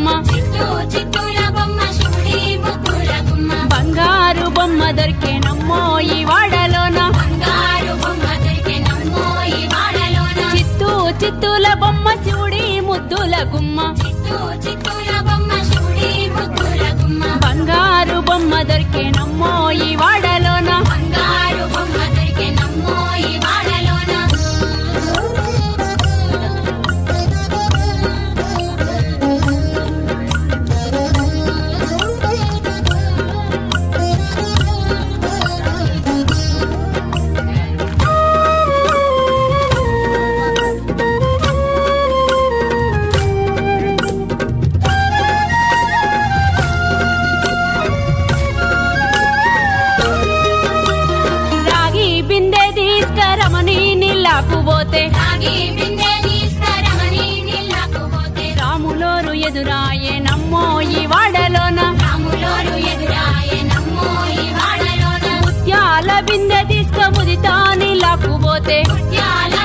గుమ్మ చిత్తూ చిత్తూల బొమ్మ శివుడి ముద్దుల గుమ్మ బంగారు బొమ్మ దొరికేనమ్మో ఈ వాడలోన బంగారు బొమ్మ దొరికే నమ్మో ఈ వాడలోన చిత్తూ చిత్తూల బొమ్మ శివుడి ముద్దుల గుమ్మ చిత్తూ చిత్తూల బొమ్మ శివుడి ముద్దుల గుమ్మ బంగారు బొమ్మ దొరికేనమ్మో ఈ వాడలోన బంగారు బొమ్మ దొరికే నమ్మో ఈ వాడలోన రాగి బిందె తీసుకరమని నీళ్ళకు పోతే రాగి బిందె తీసుకురమని నీళ్ళకు పోతే రాములోరు ఎదురాయే నమ్మో ఈ వాడలోన రాములోరు ఎదురాయే నమ్మో ఈ వాడలోన ముత్యాల బిందె తీసుక ముదితా నీళ్ళకు పోతే ముత్యాల